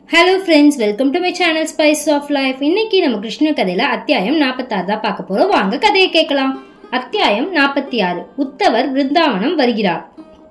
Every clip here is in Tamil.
hello friends welcome to my channel spice of life இன்னைக்கு நம்ம கிருஷ்ண கதையில அத்தியாயம் நாற்பத்தாறு தான் பார்க்க போறோம் வாங்க கதையை கேட்கலாம் அத்தியாயம் நாற்பத்தி ஆறு உத்தவர் பிருந்தாவனம் வருகிறார்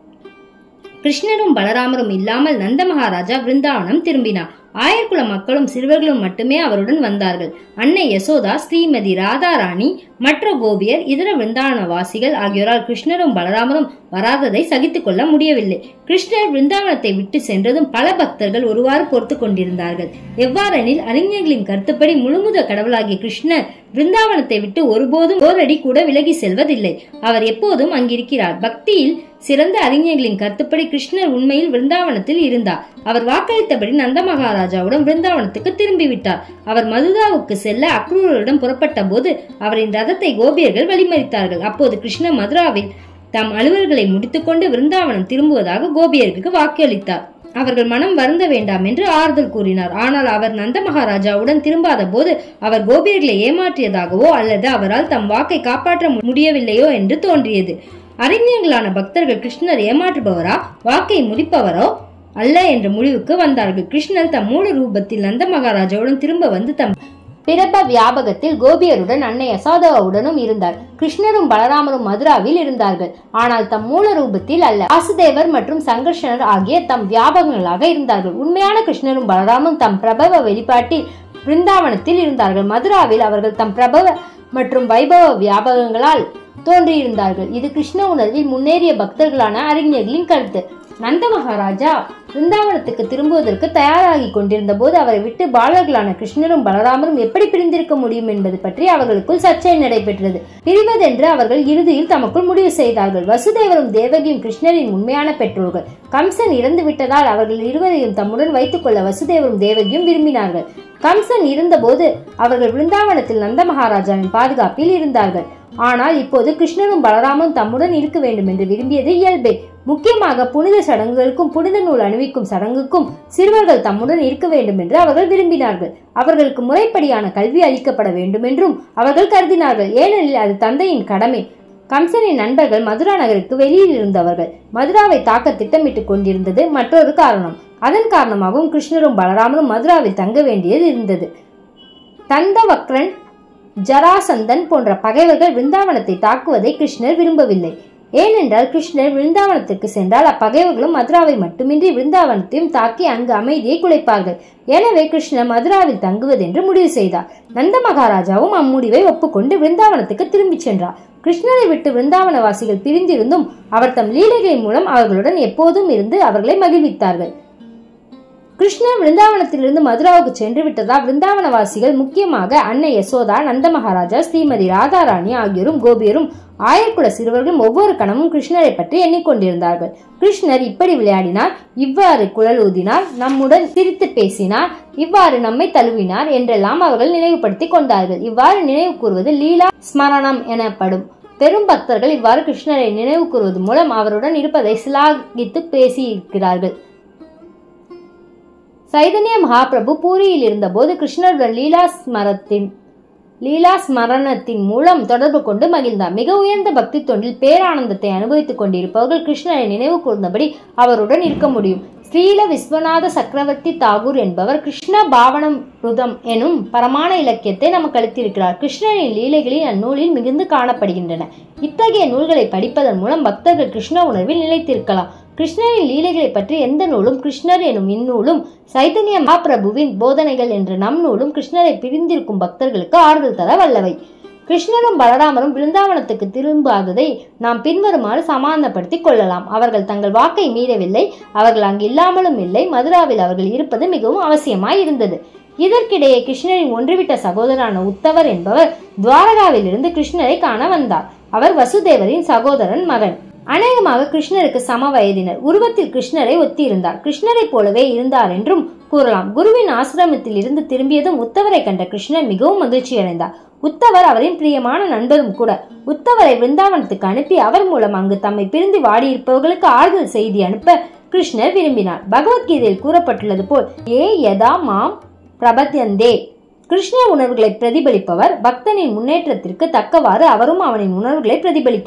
கிருஷ்ணரும் பலராமரும் இல்லாமல் நந்த மகாராஜா பிருந்தாவனம் திரும்பினார் ஆயர்குல மக்களும் சிறுவர்களும் மட்டுமே அவருடன் வந்தார்கள் அன்னை யசோதா ஸ்ரீமதி ராதாராணி மற்ற கோபியர் இதர விருந்தாவனவாசிகள் ஆகியோரால் கிருஷ்ணரும் பலராமரும் வராததை சகித்துக் கொள்ள முடியவில்லை கிருஷ்ணர் பிருந்தாவனத்தை விட்டு சென்றதும் பல பக்தர்கள் ஒருவாறு பொறுத்து கொண்டிருந்தார்கள் எவ்வாறெனில் அறிஞர்களின் கருத்துப்படி முழுமுத கடவுளாகிய கிருஷ்ணர் பிருந்தாவனத்தை விட்டு ஒருபோதும் ஓரடி கூட விலகி செல்வதில்லை அவர் எப்போதும் அங்கிருக்கிறார் பக்தியில் சிறந்த அறிஞர்களின் கருத்துப்படி கிருஷ்ணர் உண்மையில் விருந்தாவனத்தில் இருந்தார் அவர் வாக்களித்தபடி நந்த மகாராஜாவுடன் விருந்தாவனத்துக்கு திரும்பிவிட்டார் அவர் மதுராவுக்கு செல்ல அக்ரூரிடம் புறப்பட்ட போது அவரின் ரதத்தை கோபியர்கள் வழிமறித்தார்கள் அப்போது கிருஷ்ணர் மதுராவில் தம் அலுவல்களை முடித்துக்கொண்டு விருந்தாவனம் திரும்புவதாக கோபியர்களுக்கு வாக்களித்தார் அவர்கள் மனம் வருந்த வேண்டாம் என்று ஆறுதல் கூறினார் ஆனால் அவர் நந்த மகாராஜாவுடன் திரும்பாத போது அவர் கோபியர்களை ஏமாற்றியதாகவோ அல்லது அவரால் தம் வாக்கை காப்பாற்ற முடியவில்லையோ என்று தோன்றியது அறிஞர்களான பக்தர்கள் கிருஷ்ணர் ஏமாற்றுபவரா வாக்கை முடிப்பவரோ அல்ல என்ற முடிவுக்கு வந்தார்கள் கிருஷ்ணர் தம் மூல ரூபத்தில் நந்த மகாராஜாவுடன் திரும்ப வந்து தம் பிரப வியாபகத்தில் கோபியருடன் அன்னை யசோதாவுடனும் இருந்தார் கிருஷ்ணரும் பலராமரும் மதுராவில் இருந்தார்கள் ஆனால் தம் மூல ரூபத்தில் அல்ல வாசுதேவர் மற்றும் சங்கர்ஷனர் ஆகிய தம் வியாபகங்களாக இருந்தார்கள் உண்மையான கிருஷ்ணரும் பலராமும் தம் பிரபவ வெளிப்பாட்டில் பிருந்தாவனத்தில் இருந்தார்கள் மதுராவில் அவர்கள் தம் பிரபவ மற்றும் வைபவ வியாபகங்களால் தோன்றியிருந்தார்கள் இது கிருஷ்ண உணர்வில் முன்னேறிய பக்தர்களான அறிஞர்களின் கருத்து நந்த மகாராஜா பிருந்தாவனத்துக்கு திரும்புவதற்கு தயாராகி கொண்டிருந்த போது அவரை விட்டு பாலர்களான கிருஷ்ணரும் பலராமரும் எப்படி பிரிந்திருக்க முடியும் என்பது பற்றி அவர்களுக்குள் சர்ச்சை நடைபெற்றது பிரிவதென்று அவர்கள் இறுதியில் தமக்குள் முடிவு செய்தார்கள் வசுதேவரும் தேவகியும் கிருஷ்ணரின் உண்மையான பெற்றோர்கள் கம்சன் இறந்து விட்டதால் அவர்கள் இருவரையும் தம்முடன் வைத்துக் கொள்ள வசுதேவரும் தேவகியும் விரும்பினார்கள் கம்சன் இருந்தபோது அவர்கள் பிருந்தாவனத்தில் நந்த மகாராஜாவின் பாதுகாப்பில் இருந்தார்கள் ஆனால் இப்போது கிருஷ்ணரும் பலராமும் தம்முடன் இருக்க வேண்டும் என்று விரும்பியது இயல்பே முக்கியமாக புனித சடங்குகளுக்கும் புனித நூல் அணிவிக்கும் சடங்குக்கும் சிறுவர்கள் தம்முடன் இருக்க வேண்டும் என்று அவர்கள் விரும்பினார்கள் அவர்களுக்கு முறைப்படியான கல்வி அளிக்கப்பட வேண்டும் என்றும் அவர்கள் கருதினார்கள் ஏனெனில் அது தந்தையின் கடமை கம்சனின் நண்பர்கள் மதுரா நகருக்கு வெளியில் இருந்தவர்கள் மதுராவை தாக்க திட்டமிட்டுக் கொண்டிருந்தது மற்றொரு காரணம் அதன் காரணமாகவும் கிருஷ்ணரும் பலராமரும் மதுராவில் தங்க வேண்டியது இருந்தது தந்தவக்ரன் ஜராசந்தன் போன்ற பகைவர்கள் விருந்தாவனத்தை தாக்குவதை கிருஷ்ணர் விரும்பவில்லை ஏனென்றால் கிருஷ்ணர் விருந்தாவனத்திற்கு சென்றால் அப்பகைவர்களும் மதுராவை மட்டுமின்றி விருந்தாவனத்தையும் தாக்கி அங்கு அமைதியை குலைப்பார்கள் எனவே கிருஷ்ணர் மதுராவில் தங்குவதென்று முடிவு செய்தார் நந்த மகாராஜாவும் அம்முடிவை ஒப்புக்கொண்டு விருந்தாவனத்துக்கு திரும்பிச் சென்றார் கிருஷ்ணரை விட்டு விருந்தாவனவாசிகள் பிரிந்திருந்தும் அவர் தம் லீலைகளின் மூலம் அவர்களுடன் எப்போதும் இருந்து அவர்களை மகிழ்வித்தார்கள் கிருஷ்ணர் விருந்தாவனத்திலிருந்து மதுராவுக்கு சென்று விட்டதால் விருந்தாவனவாசிகள் முக்கியமாக அன்னை யசோதா நந்த மகாராஜா ஸ்ரீமதி ராதாராணி ஆகியோரும் கோபியரும் ஆயர்குல சிறுவர்களும் ஒவ்வொரு கணமும் கிருஷ்ணரை பற்றி எண்ணிக்கொண்டிருந்தார்கள் கிருஷ்ணர் இப்படி விளையாடினார் இவ்வாறு குழல் ஊதினார் நம்முடன் சிரித்து பேசினார் இவ்வாறு நம்மை தழுவினார் என்றெல்லாம் அவர்கள் நினைவுபடுத்திக் கொண்டார்கள் இவ்வாறு நினைவு கூறுவது லீலா ஸ்மரணம் எனப்படும் பெரும் பக்தர்கள் இவ்வாறு கிருஷ்ணரை நினைவு கூறுவது மூலம் அவருடன் இருப்பதை சிலாகித்து பேசியிருக்கிறார்கள் சைதன்ய மகாபிரபு பூரியில் இருந்தபோது கிருஷ்ணருடன் லீலா ஸ்மரத்தின் லீலா ஸ்மரணத்தின் மூலம் தொடர்பு கொண்டு மகிழ்ந்தார் மிக உயர்ந்த பக்தி தொண்டில் பேரானந்தத்தை அனுபவித்துக் கொண்டிருப்பவர்கள் கிருஷ்ணரை நினைவு கூர்ந்தபடி அவருடன் இருக்க முடியும் ஸ்ரீல விஸ்வநாத சக்கரவர்த்தி தாகூர் என்பவர் கிருஷ்ண பாவனம் ருதம் எனும் பரமான இலக்கியத்தை நமக்கு அளித்திருக்கிறார் கிருஷ்ணரின் லீலைகளில் அந்நூலில் மிகுந்து காணப்படுகின்றன இத்தகைய நூல்களை படிப்பதன் மூலம் பக்தர்கள் கிருஷ்ண உணர்வில் நிலைத்திருக்கலாம் கிருஷ்ணரின் லீலைகளை பற்றி எந்த நூலும் கிருஷ்ணர் எனும் இந்நூலும் சைதன்ய மகாபிரபுவின் போதனைகள் என்ற நம் நூலும் கிருஷ்ணரை பிரிந்திருக்கும் பக்தர்களுக்கு ஆறுதல் தர வல்லவை கிருஷ்ணரும் பலராமரும் பிருந்தாவனத்துக்கு திரும்பாததை நாம் பின்வருமாறு சமாதானப்படுத்திக் கொள்ளலாம் அவர்கள் தங்கள் வாக்கை மீறவில்லை அவர்கள் அங்கு இல்லாமலும் இல்லை மதுராவில் அவர்கள் இருப்பது மிகவும் அவசியமாய் இருந்தது இதற்கிடையே கிருஷ்ணரின் ஒன்றுவிட்ட சகோதரனான உத்தவர் என்பவர் துவாரகாவில் இருந்து கிருஷ்ணரை காண வந்தார் அவர் வசுதேவரின் சகோதரன் மகன் அநேகமாக கிருஷ்ணருக்கு சம வயதினர் உருவத்தில் கிருஷ்ணரை ஒத்தியிருந்தார் கிருஷ்ணரை போலவே இருந்தார் என்றும் கூறலாம் குருவின் ஆசிரமத்தில் இருந்து திரும்பியதும் உத்தவரை கண்ட கிருஷ்ணர் மிகவும் மகிழ்ச்சி அடைந்தார் உத்தவர் அவரின் பிரியமான நண்பரும் கூட உத்தவரை விருந்தாவனத்துக்கு அனுப்பி அவர் மூலம் அங்கு தம்மை பிரிந்து வாடியிருப்பவர்களுக்கு ஆறுதல் செய்தி அனுப்ப கிருஷ்ணர் விரும்பினார் பகவத்கீதையில் கூறப்பட்டுள்ளது போல் ஏ யதா மாம் பிரபத்யந்தே கிருஷ்ண உணர்வுகளை பிரதிபலிப்பவர் பக்தனின் முன்னேற்றத்திற்கு தக்கவாறு அவரும் அவனின் உணர்வுகளை பிரதிபலிக்கிறார்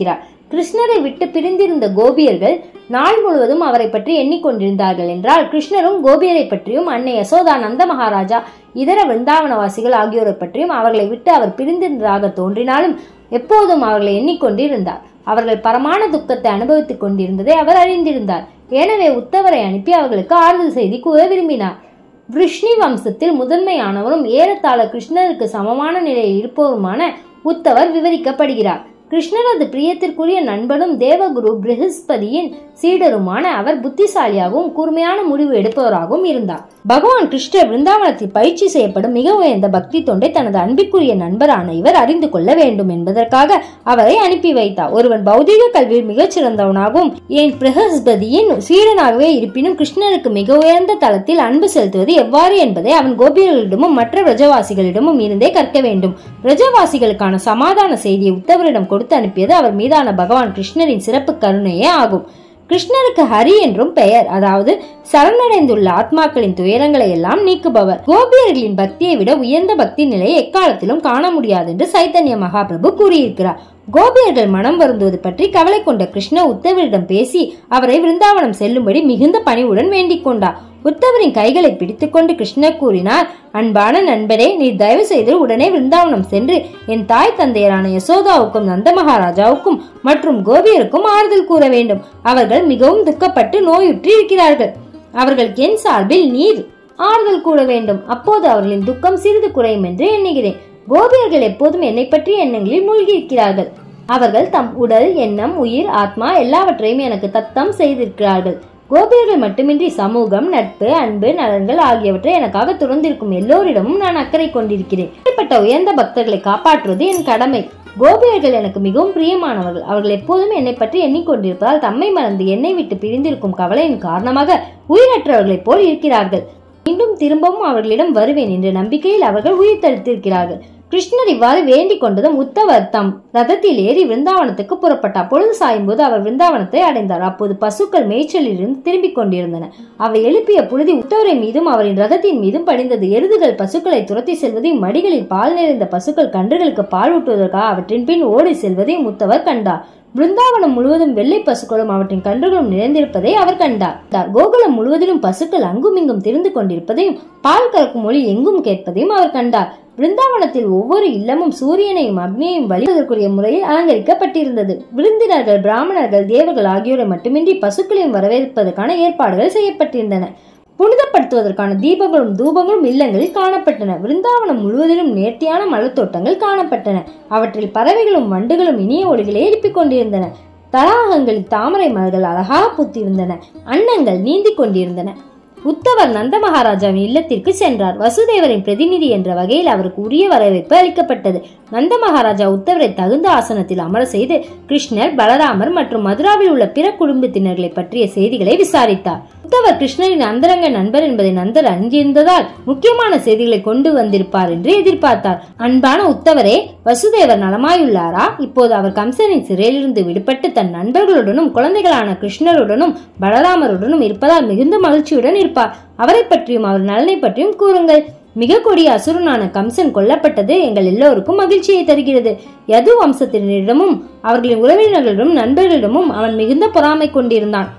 கிருஷ்ணரை விட்டு பிரிந்திருந்த கோபியர்கள் நாள் முழுவதும் அவரை பற்றி எண்ணிக்கொண்டிருந்தார்கள் என்றால் கிருஷ்ணரும் கோபியரை பற்றியும் அன்னை யசோதா நந்த மகாராஜா இதர விருந்தாவனவாசிகள் ஆகியோரை பற்றியும் அவர்களை விட்டு அவர் பிரிந்திருந்ததாக தோன்றினாலும் எப்போதும் அவர்களை எண்ணிக்கொண்டிருந்தார் அவர்கள் பரமான துக்கத்தை அனுபவித்துக் கொண்டிருந்ததை அவர் அறிந்திருந்தார் எனவே உத்தவரை அனுப்பி அவர்களுக்கு ஆறுதல் செய்தி கூற விரும்பினார் விஷ்ணி வம்சத்தில் முதன்மையானவரும் ஏறத்தாழ கிருஷ்ணருக்கு சமமான நிலையில் இருப்பவருமான உத்தவர் விவரிக்கப்படுகிறார் கிருஷ்ணரது பிரியத்திற்குரிய நண்பனும் தேவகுரு பிருகஸ்பதியின் சீடருமான அவர் புத்திசாலியாகவும் கூர்மையான முடிவு எடுப்பவராகவும் இருந்தார் பகவான் கிருஷ்ணர் பிருந்தாவனத்தில் பயிற்சி செய்யப்படும் மிக உயர்ந்த பக்தி தொண்டை தனது அன்பிற்குரிய நண்பரான இவர் அறிந்து கொள்ள வேண்டும் என்பதற்காக அவரை அனுப்பி வைத்தார் ஒருவன் பௌதிக கல்வியில் மிகச் சிறந்தவனாகவும் ஏன் பிரகஸ்பதியின் சீடனாகவே இருப்பினும் கிருஷ்ணருக்கு மிக உயர்ந்த தளத்தில் அன்பு செலுத்துவது எவ்வாறு என்பதை அவன் கோபியர்களிடமும் மற்ற பிரஜவாசிகளிடமும் இருந்தே கற்க வேண்டும் பிரஜவாசிகளுக்கான சமாதான செய்தியை உத்தவரிடம் கொடுத்து அனுப்பியது அவர் மீதான பகவான் கிருஷ்ணரின் சிறப்பு கருணையே ஆகும் கிருஷ்ணருக்கு ஹரி என்றும் பெயர் அதாவது சரணடைந்துள்ள ஆத்மாக்களின் துயரங்களை எல்லாம் நீக்குபவர் கோபியர்களின் பக்தியை விட உயர்ந்த பக்தி நிலையை எக்காலத்திலும் காண முடியாது என்று சைத்தன்ய மகாபிரபு கூறியிருக்கிறார் கோபியர்கள் மனம் வருந்துவது பற்றி கவலை கொண்ட கிருஷ்ண உத்தவரிடம் பேசி அவரை விருந்தாவனம் செல்லும்படி மிகுந்த பணிவுடன் வேண்டிக் கொண்டார் உத்தவரின் கைகளை பிடித்துக்கொண்டு கிருஷ்ணர் கூறினார் அன்பான நண்பரே நீ தயவு செய்து உடனே விருந்தாவனம் சென்று என் தாய் தந்தையரான யசோதாவுக்கும் நந்த மகாராஜாவுக்கும் மற்றும் கோபியருக்கும் ஆறுதல் கூற வேண்டும் அவர்கள் மிகவும் துக்கப்பட்டு நோயுற்று இருக்கிறார்கள் அவர்களுக்கு என் சார்பில் நீர் ஆறுதல் கூற வேண்டும் அப்போது அவர்களின் துக்கம் சிறிது குறையும் என்று எண்ணுகிறேன் கோபியர்கள் எப்போதும் என்னை பற்றிய எண்ணங்களில் மூழ்கியிருக்கிறார்கள் அவர்கள் தம் உடல் எண்ணம் உயிர் ஆத்மா எல்லாவற்றையும் எனக்கு தத்தம் செய்திருக்கிறார்கள் கோபியர்கள் மட்டுமின்றி சமூகம் நட்பு அன்பு நலன்கள் ஆகியவற்றை எனக்காக துறந்திருக்கும் எல்லோரிடமும் நான் அக்கறை கொண்டிருக்கிறேன் இப்படிப்பட்ட உயர்ந்த பக்தர்களை காப்பாற்றுவது என் கடமை கோபியர்கள் எனக்கு மிகவும் பிரியமானவர்கள் அவர்கள் எப்போதும் என்னை பற்றி எண்ணிக்கொண்டிருப்பதால் தம்மை மறந்து என்னை விட்டு பிரிந்திருக்கும் கவலையின் காரணமாக உயிரற்றவர்களைப் போல் இருக்கிறார்கள் மீண்டும் திரும்பவும் அவர்களிடம் வருவேன் என்ற நம்பிக்கையில் அவர்கள் உயிர் தடுத்திருக்கிறார்கள் கிருஷ்ணர் இவ்வாறு வேண்டிக் கொண்டதும் உத்தவர் தம் ரதத்தில் ஏறி விருந்தாவனத்துக்கு புறப்பட்டார் பொழுது சாயும் போது அவர் விருந்தாவனத்தை அடைந்தார் அப்போது பசுக்கள் மேய்ச்சலில் இருந்து திரும்பிக் கொண்டிருந்தன அவை எழுப்பிய புழுதி உத்தவரை மீதும் அவரின் ரதத்தின் மீதும் படிந்தது எருதுகள் பசுக்களை துரத்தி செல்வதையும் மடிகளில் பால் நிறைந்த பசுக்கள் கன்றுகளுக்கு பால் ஊட்டுவதற்காக அவற்றின் பின் ஓடி செல்வதையும் உத்தவர் கண்டார் பிருந்தாவனம் முழுவதும் வெள்ளை பசுக்களும் அவற்றின் கன்றுகளும் நிறைந்திருப்பதை அவர் கண்டார் கோகுலம் முழுவதிலும் பசுக்கள் அங்குமிங்கும் திரிந்து கொண்டிருப்பதையும் பால் கறக்கும் ஒளி எங்கும் கேட்பதையும் அவர் கண்டார் பிருந்தாவனத்தில் ஒவ்வொரு இல்லமும் சூரியனையும் அக்னியையும் வழிவதற்குரிய முறையில் அலங்கரிக்கப்பட்டிருந்தது விருந்தினர்கள் பிராமணர்கள் தேவர்கள் ஆகியோரை மட்டுமின்றி பசுக்களையும் வரவேற்பதற்கான ஏற்பாடுகள் செய்யப்பட்டிருந்தன புனிதப்படுத்துவதற்கான தீபங்களும் தூபங்களும் இல்லங்களில் காணப்பட்டன விருந்தாவனம் முழுவதிலும் நேர்த்தியான மலர் தோட்டங்கள் காணப்பட்டன அவற்றில் பறவைகளும் வண்டுகளும் இனிய ஒளிகளை எழுப்பிக் கொண்டிருந்தன தடாகங்களில் தாமரை மலர்கள் அழகாக பூத்திருந்தன அன்னங்கள் நீந்திக் கொண்டிருந்தன உத்தவர் நந்த மகாராஜாவின் இல்லத்திற்கு சென்றார் வசுதேவரின் பிரதிநிதி என்ற வகையில் அவருக்கு உரிய வரவேற்பு அளிக்கப்பட்டது நந்த மகாராஜா உத்தவரை தகுந்த ஆசனத்தில் அமர செய்து கிருஷ்ணர் பலராமர் மற்றும் மதுராவில் உள்ள பிற குடும்பத்தினர்களை பற்றிய செய்திகளை விசாரித்தார் உத்தவர் கிருஷ்ணரின் அந்தரங்க நண்பர் என்பதை நந்தர் அறிந்திருந்ததால் முக்கியமான செய்திகளை கொண்டு வந்திருப்பார் என்று எதிர்பார்த்தார் அன்பான உத்தவரே வசுதேவர் நலமாயுள்ளாரா இப்போது அவர் கம்சனின் சிறையிலிருந்து விடுபட்டு தன் நண்பர்களுடனும் குழந்தைகளான கிருஷ்ணருடனும் பலராமருடனும் இருப்பதால் மிகுந்த மகிழ்ச்சியுடன் இருப்பார் அவரை பற்றியும் அவர் நலனை பற்றியும் கூறுங்கள் மிக கொடிய அசுரனான கம்சன் கொல்லப்பட்டது எங்கள் எல்லோருக்கும் மகிழ்ச்சியை தருகிறது யது வம்சத்தினரிடமும் அவர்களின் உறவினர்களிடமும் நண்பர்களிடமும் அவன் மிகுந்த பொறாமை கொண்டிருந்தான்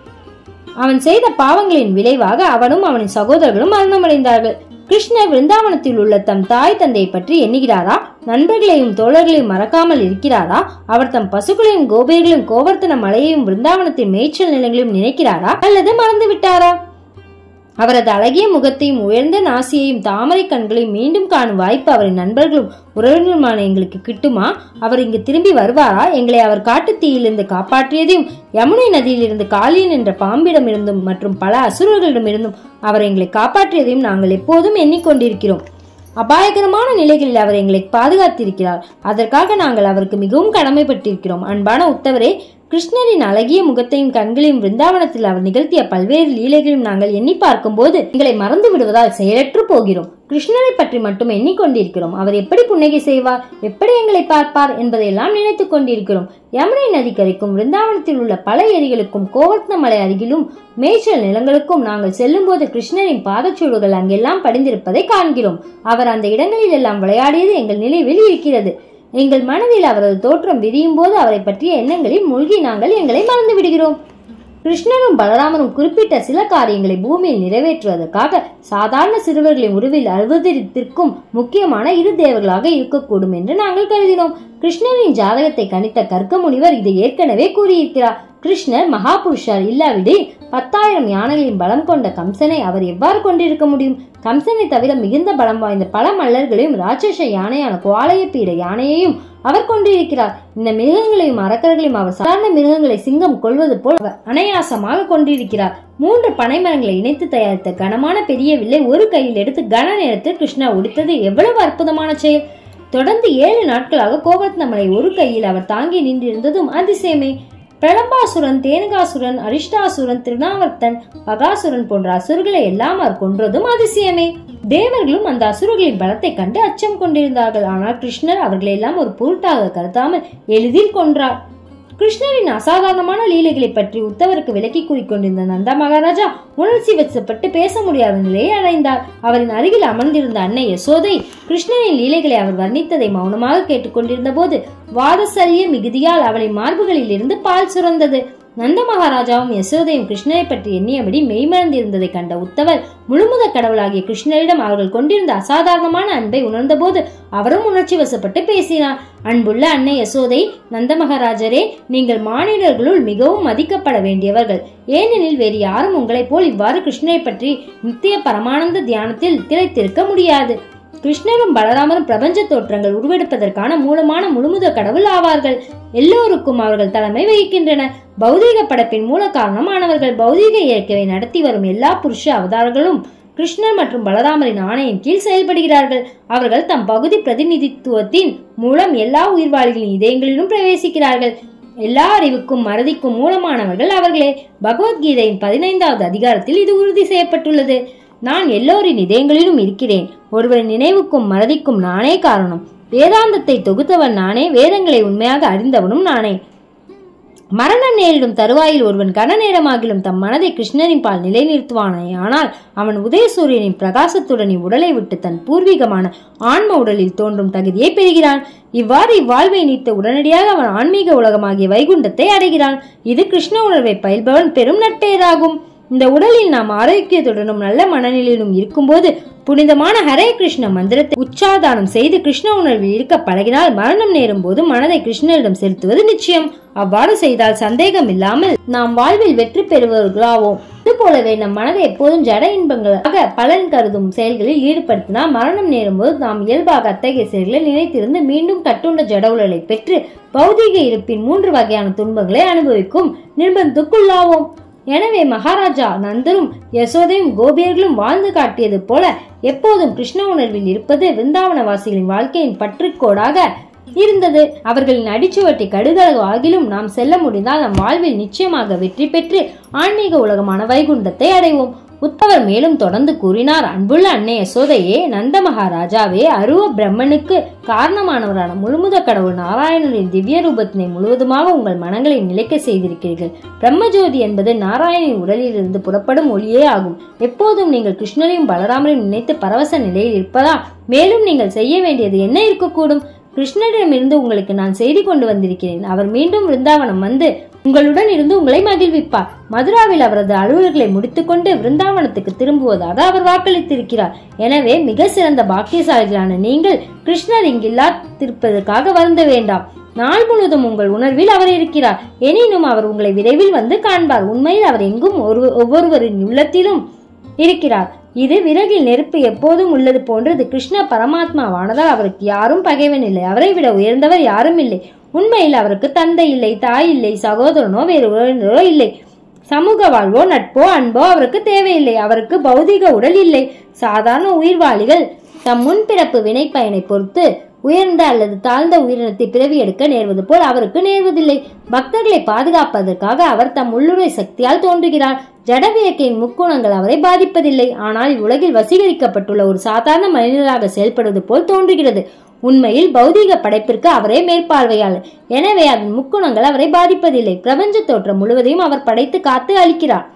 அவன் செய்த பாவங்களின் விளைவாக அவனும் அவனின் சகோதரர்களும் மரணமடைந்தார்கள் கிருஷ்ணர் விருந்தாவனத்தில் உள்ள தம் தாய் தந்தையை பற்றி எண்ணுகிறாரா நண்பர்களையும் தோழர்களையும் மறக்காமல் இருக்கிறாரா அவர் தம் பசுக்களையும் கோபியர்களையும் கோவர்த்தன மலையையும் விருந்தாவனத்தின் மேய்ச்சல் நிலங்களையும் நினைக்கிறாரா அல்லது மறந்து விட்டாரா அவரது அழகிய முகத்தையும் உயர்ந்த நாசியையும் தாமரை கண்களையும் மீண்டும் காணும் வாய்ப்பு அவரின் நண்பர்களும் உறவினருமான எங்களுக்கு கிட்டுமா அவர் இங்கு திரும்பி வருவாரா எங்களை அவர் காட்டுத்தீயிலிருந்து காப்பாற்றியதையும் யமுனை நதியிலிருந்து காளியன் என்ற பாம்பிடமிருந்தும் மற்றும் பல அசுரர்களிடமிருந்தும் அவர் எங்களை காப்பாற்றியதையும் நாங்கள் எப்போதும் எண்ணிக்கொண்டிருக்கிறோம் அபாயகரமான நிலைகளில் அவர் எங்களை பாதுகாத்திருக்கிறார் அதற்காக நாங்கள் அவருக்கு மிகவும் கடமைப்பட்டிருக்கிறோம் அன்பான உத்தவரே கிருஷ்ணரின் அழகிய முகத்தையும் கண்களையும் விருந்தாவனத்தில் அவர் நிகழ்த்திய பல்வேறு லீலைகளையும் நாங்கள் எண்ணி பார்க்கும்போது எங்களை மறந்து விடுவதால் செயலற்று போகிறோம் கிருஷ்ணரை பற்றி மட்டும் எண்ணிக்கொண்டிருக்கிறோம் அவர் எப்படி புன்னகை செய்வார் எப்படி எங்களை பார்ப்பார் என்பதையெல்லாம் நினைத்துக் கொண்டிருக்கிறோம் யமுனை நதிக்கரைக்கும் விருந்தாவனத்தில் உள்ள பல ஏரிகளுக்கும் கோவர்த்தன மலை அருகிலும் மேய்ச்சல் நிலங்களுக்கும் நாங்கள் செல்லும்போது கிருஷ்ணரின் பாதச்சூடுகள் அங்கெல்லாம் படிந்திருப்பதை காண்கிறோம் அவர் அந்த இடங்களில் எல்லாம் விளையாடியது எங்கள் நினைவில் இருக்கிறது எங்கள் மனதில் அவரது தோற்றம் விரியும் போது அவரை பற்றிய எண்ணங்களில் மூழ்கி நாங்கள் எங்களை மறந்து விடுகிறோம் கிருஷ்ணனும் பலராமனும் குறிப்பிட்ட சில காரியங்களை பூமியில் நிறைவேற்றுவதற்காக சாதாரண சிறுவர்களின் உருவில் அவதரித்திருக்கும் முக்கியமான இரு தேவர்களாக இருக்கக்கூடும் என்று நாங்கள் கருதினோம் கிருஷ்ணரின் ஜாதகத்தை கணித்த கர்க்க முனிவர் இதை ஏற்கனவே கூறியிருக்கிறார் கிருஷ்ணர் மகாபுருஷர் இல்லாவிடில் பத்தாயிரம் யானைகளின் பலம் கொண்ட கம்சனை அவர் எவ்வாறு கொண்டிருக்க முடியும் கம்சனை தவிர மிகுந்த பலம் வாய்ந்த பல மல்லர்களையும் ராட்சச யானையான குவாலய பீட யானையையும் அவர் கொண்டிருக்கிறார் இந்த மிருகங்களையும் அரக்கர்களையும் அவர் சாதாரண மிருகங்களை சிங்கம் கொள்வது போல் அவர் அனாயாசமாக கொண்டிருக்கிறார் மூன்று பனைமரங்களை இணைத்து தயாரித்த கனமான பெரிய வில்லை ஒரு கையில் எடுத்து கன நேரத்தில் கிருஷ்ணா ஒடித்தது எவ்வளவு அற்புதமான செயல் தொடர்ந்து ஏழு நாட்களாக கோவர்த்தனமலை ஒரு கையில் அவர் தாங்கி நின்றிருந்ததும் அதிசயமே பிரலம்பாசுரன் தேனுகாசுரன் அரிஷ்டாசுரன் திருநாவர்த்தன் பகாசுரன் போன்ற அசுரர்களை எல்லாம் அவர் கொன்றதும் அதிசயமே தேவர்களும் அந்த அசுரர்களின் பலத்தை கண்டு அச்சம் கொண்டிருந்தார்கள் ஆனால் கிருஷ்ணர் அவர்களை எல்லாம் ஒரு பொருட்டாக கருதாமல் எளிதில் கொன்றார் கிருஷ்ணரின் அசாதாரணமான லீலைகளை பற்றி உத்தவருக்கு விளக்கி கூறிக்கொண்டிருந்த நந்தா மகாராஜா உணர்ச்சி வசப்பட்டு பேச முடியாத நிலையை அடைந்தார் அவரின் அருகில் அமர்ந்திருந்த அன்னை யசோதை கிருஷ்ணரின் லீலைகளை அவர் வர்ணித்ததை மௌனமாக கேட்டுக்கொண்டிருந்த போது வாதசல்ய மிகுதியால் அவளின் மார்புகளில் இருந்து பால் சுரந்தது நந்த மகாராஜாவும் யசோதையும் கிருஷ்ணரை பற்றி எண்ணியபடி மெய்மறந்திருந்ததை கண்ட உத்தவர் முழுமுத கடவுளாகிய கிருஷ்ணரிடம் அவர்கள் கொண்டிருந்த அசாதாரணமான அன்பை உணர்ந்தபோது அவரும் உணர்ச்சி வசப்பட்டு பேசினார் அன்புள்ள அன்னை யசோதை நந்த மகாராஜரே நீங்கள் மானிடர்களுள் மிகவும் மதிக்கப்பட வேண்டியவர்கள் ஏனெனில் வேறு யாரும் உங்களைப் போல் இவ்வாறு கிருஷ்ணரை பற்றி நித்திய பரமானந்த தியானத்தில் திளைத்திருக்க முடியாது கிருஷ்ணரும் பலராமரும் பிரபஞ்ச தோற்றங்கள் உருவெடுப்பதற்கான மூலமான முழுமுத கடவுள் ஆவார்கள் எல்லோருக்கும் அவர்கள் தலைமை வகிக்கின்றனர் பௌதீக படைப்பின் மூல காரணமானவர்கள் பௌதீக இயற்கையை நடத்தி வரும் எல்லா புருஷ அவதாரங்களும் கிருஷ்ணர் மற்றும் பலராமரின் ஆணையின் கீழ் செயல்படுகிறார்கள் அவர்கள் தம் பகுதி பிரதிநிதித்துவத்தின் மூலம் எல்லா உயிர்வாளிகளின் இதயங்களிலும் பிரவேசிக்கிறார்கள் எல்லா அறிவுக்கும் மறதிக்கும் மூலமானவர்கள் அவர்களே பகவத்கீதையின் பதினைந்தாவது அதிகாரத்தில் இது உறுதி செய்யப்பட்டுள்ளது நான் எல்லோரின் இதயங்களிலும் இருக்கிறேன் ஒருவரின் நினைவுக்கும் மறதிக்கும் நானே காரணம் வேதாந்தத்தை தொகுத்தவன் நானே வேதங்களை உண்மையாக அறிந்தவனும் நானே மரணம் நேரிடும் தருவாயில் ஒருவன் கன நேரமாகிலும் தம் மனதை கிருஷ்ணரின் பால் நிலைநிறுத்துவானே ஆனால் அவன் உதயசூரியனின் பிரகாசத்துடன் இவ்வுடலை விட்டு தன் பூர்வீகமான ஆன்ம உடலில் தோன்றும் தகுதியை பெறுகிறான் இவ்வாறு இவ்வாழ்வை நீத்த உடனடியாக அவன் ஆன்மீக உலகமாகிய வைகுண்டத்தை அடைகிறான் இது கிருஷ்ண உணர்வை பயில்பவன் பெரும் நட்பெயராகும் இந்த உடலில் நாம் ஆரோக்கியத்துடனும் நல்ல மனநிலையிலும் இருக்கும்போது புனிதமான ஹரே கிருஷ்ண மந்திரத்தை உச்சாதானம் செய்து கிருஷ்ண உணர்வில் இருக்க பழகினால் மரணம் நேரும் போது மனதை கிருஷ்ணரிடம் செலுத்துவது நிச்சயம் அவ்வாறு செய்தால் சந்தேகம் இல்லாமல் நாம் வாழ்வில் வெற்றி பெறுவர்களாவோம் இது போலவே நம் மனதை எப்போதும் ஜட இன்பங்களாக பலன் கருதும் செயல்களில் ஈடுபடுத்தினால் மரணம் நேரும்போது நாம் இயல்பாக அத்தகைய செயல்களை நினைத்திருந்து மீண்டும் கட்டுண்ட ஜட உடலை பெற்று பௌதீக இருப்பின் மூன்று வகையான துன்பங்களை அனுபவிக்கும் நிர்பந்தத்துக்குள்ளாவோம் எனவே மகாராஜா நந்தரும் யசோதையும் கோபியர்களும் வாழ்ந்து காட்டியது போல எப்போதும் கிருஷ்ண உணர்வில் இருப்பது விருந்தாவனவாசிகளின் வாழ்க்கையின் பற்றுக்கோடாக இருந்தது அவர்களின் அடிச்சுவட்டை கடுகளவு ஆகிலும் நாம் செல்ல முடிந்தால் நம் வாழ்வில் நிச்சயமாக வெற்றி பெற்று ஆன்மீக உலகமான வைகுண்டத்தை அடைவோம் உத்தவர் மேலும் தொடர்ந்து கூறினார் அன்புள்ள அன்னை யசோதையே நந்த மகாராஜாவே அருவ பிரம்மனுக்கு காரணமானவரான முழுமுத கடவுள் நாராயணனின் திவ்ய ரூபத்தினை முழுவதுமாக உங்கள் மனங்களை நிலைக்க செய்திருக்கிறீர்கள் பிரம்மஜோதி என்பது நாராயணின் உடலிலிருந்து புறப்படும் ஒளியே ஆகும் எப்போதும் நீங்கள் கிருஷ்ணரையும் பலராமரையும் நினைத்து பரவச நிலையில் இருப்பதா மேலும் நீங்கள் செய்ய வேண்டியது என்ன இருக்கக்கூடும் கிருஷ்ணரிடமிருந்து உங்களுக்கு நான் செய்தி கொண்டு வந்திருக்கிறேன் அவர் மீண்டும் விருந்தாவனம் வந்து உங்களுடன் இருந்து உங்களை மகிழ்விப்பார் மதுராவில் அவரது அலுவல்களை முடித்துக்கொண்டு விருந்தாவனத்துக்கு திரும்புவதாக அவர் வாக்களித்திருக்கிறார் எனவே மிக சிறந்த பாக்கியசாலிகளான நீங்கள் கிருஷ்ணர் இங்கில்லாதிருப்பதற்காக வருந்த வேண்டாம் நாள் முழுவதும் உங்கள் உணர்வில் அவர் இருக்கிறார் எனினும் அவர் உங்களை விரைவில் வந்து காண்பார் உண்மையில் அவர் எங்கும் ஒரு ஒவ்வொருவரின் உள்ளத்திலும் இருக்கிறார் இது விறகில் நெருப்பு எப்போதும் உள்ளது போன்றது கிருஷ்ண பரமாத்மாவானதால் அவருக்கு யாரும் பகைவன் இல்லை அவரை விட உயர்ந்தவர் யாரும் இல்லை உண்மையில் அவருக்கு தந்தை இல்லை தாய் இல்லை சகோதரனோ வேறு உறவினரோ இல்லை சமூக வாழ்வோ நட்போ அன்போ அவருக்கு தேவையில்லை அவருக்கு பௌதிக உடல் இல்லை சாதாரண உயிர்வாளிகள் தம் முன்பிறப்பு வினைப்பயனை பொறுத்து உயர்ந்த அல்லது தாழ்ந்த உயிரினத்தை பிறவி எடுக்க நேர்வது போல் அவருக்கு நேர்வதில்லை பக்தர்களை பாதுகாப்பதற்காக அவர் தம் உள்ளுரை சக்தியால் தோன்றுகிறார் ஜடவியக்கையின் முக்குணங்கள் அவரை பாதிப்பதில்லை ஆனால் இவ்வுலகில் வசீகரிக்கப்பட்டுள்ள ஒரு சாதாரண மனிதராக செயல்படுவது போல் தோன்றுகிறது உண்மையில் பௌதீக படைப்பிற்கு அவரே மேற்பார்வையாளர் எனவே அதன் முக்குணங்கள் அவரை பாதிப்பதில்லை பிரபஞ்ச தோற்றம் முழுவதையும் அவர் படைத்து காத்து அளிக்கிறார்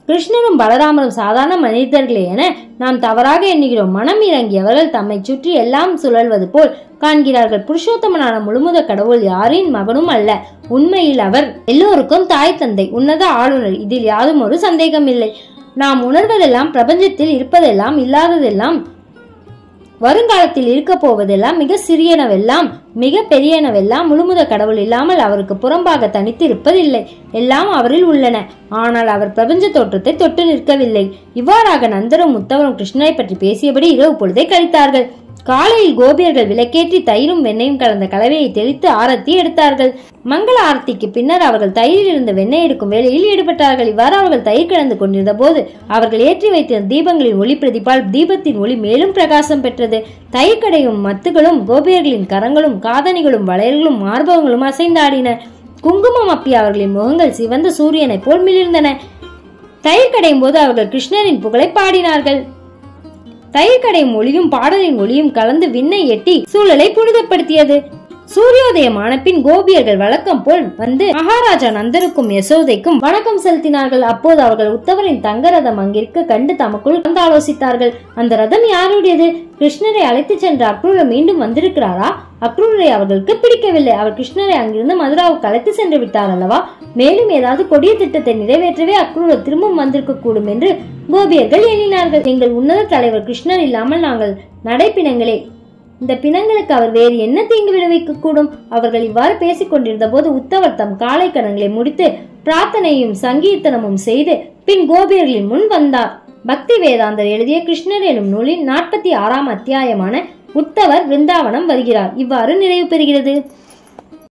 கிருஷ்ணரும் பலராமரும் சாதாரண மனிதர்களே என நாம் தவறாக எண்ணுகிறோம் மனம் இறங்கியவர்கள் தம்மை சுற்றி எல்லாம் சுழல்வது போல் காண்கிறார்கள் புருஷோத்தமனான முழுமுத கடவுள் யாரின் மகனும் அல்ல உண்மையில் அவர் எல்லோருக்கும் தாய் தந்தை உன்னத ஆளுநர் இதில் யாதும் ஒரு சந்தேகம் இல்லை நாம் உணர்வதெல்லாம் பிரபஞ்சத்தில் இருப்பதெல்லாம் இல்லாததெல்லாம் வருங்காலத்தில் இருக்க போவதெல்லாம் மிக சிறியனவெல்லாம் மிக பெரியனவெல்லாம் முழுமுத கடவுள் இல்லாமல் அவருக்கு புறம்பாக தனித்து இருப்பதில்லை எல்லாம் அவரில் உள்ளன ஆனால் அவர் பிரபஞ்ச தோற்றத்தை தொட்டு நிற்கவில்லை இவ்வாறாக நந்தரும் முத்தவரும் கிருஷ்ணரை பற்றி பேசியபடி இரவு பொழுதை கழித்தார்கள் காலையில் கோபியர்கள் விளக்கேற்றி தயிரும் வெண்ணையும் கலந்த கலவையை தெளித்து ஆரத்தி எடுத்தார்கள் மங்கள ஆரத்திக்கு பின்னர் அவர்கள் தயிரில் இருந்த வெண்ணெய் எடுக்கும் வேலையில் ஈடுபட்டார்கள் இவ்வாறு அவர்கள் தயிர் கிடந்து கொண்டிருந்த போது அவர்கள் ஏற்றி வைத்திருந்த தீபங்களின் ஒளி பிரதிபால் தீபத்தின் ஒளி மேலும் பிரகாசம் பெற்றது தயிர் கடையும் மத்துகளும் கோபியர்களின் கரங்களும் காதணிகளும் வளையல்களும் மார்பகங்களும் அசைந்தாடின குங்குமம் அப்பி அவர்களின் முகங்கள் சிவந்த சூரியனைப் போல் மிளிர்ந்தன தயிர் கடையும் போது அவர்கள் கிருஷ்ணரின் புகழை பாடினார்கள் தயிர் கடையும் ஒளியும் பாடலின் ஒளியும் கலந்து விண்ணை எட்டி சூழலை புனிதப்படுத்தியது சூரியோதயமான பின் கோபியர்கள் வழக்கம் போல் வந்து மகாராஜா நந்தருக்கும் யசோதைக்கும் வணக்கம் செலுத்தினார்கள் அப்போது அவர்கள் உத்தவரின் தங்க ரதம் அங்கிருக்க கண்டு தமக்குள் கலந்து ஆலோசித்தார்கள் அந்த ரதம் யாருடையது கிருஷ்ணரை அழைத்து சென்ற அக்ரூரர் மீண்டும் வந்திருக்கிறாரா அக்ரூரரை அவர்களுக்கு பிடிக்கவில்லை அவர் கிருஷ்ணரை அங்கிருந்து மதுராவுக்கு அழைத்து சென்று விட்டார் அல்லவா மேலும் ஏதாவது கொடிய திட்டத்தை நிறைவேற்றவே அக்ரூரர் திரும்பவும் வந்திருக்க கூடும் என்று கோபியர்கள் எண்ணினார்கள் எங்கள் உன்னத தலைவர் கிருஷ்ணர் இல்லாமல் நாங்கள் நடைப்பினங்களே இந்த பிணங்களுக்கு அவர் வேறு என்ன தீங்கு விளைவிக்க கூடும் அவர்கள் இவ்வாறு பேசிக் கொண்டிருந்த போது உத்தவர் தம் காலை கடன்களை முடித்து பிரார்த்தனையும் சங்கீர்த்தனமும் செய்து பின் கோபியர்களின் முன் வந்தார் பக்தி வேதாந்தர் எழுதிய கிருஷ்ணர் எனும் நூலின் நாற்பத்தி ஆறாம் அத்தியாயமான உத்தவர் விருந்தாவனம் வருகிறார் இவ்வாறு நிறைவு பெறுகிறது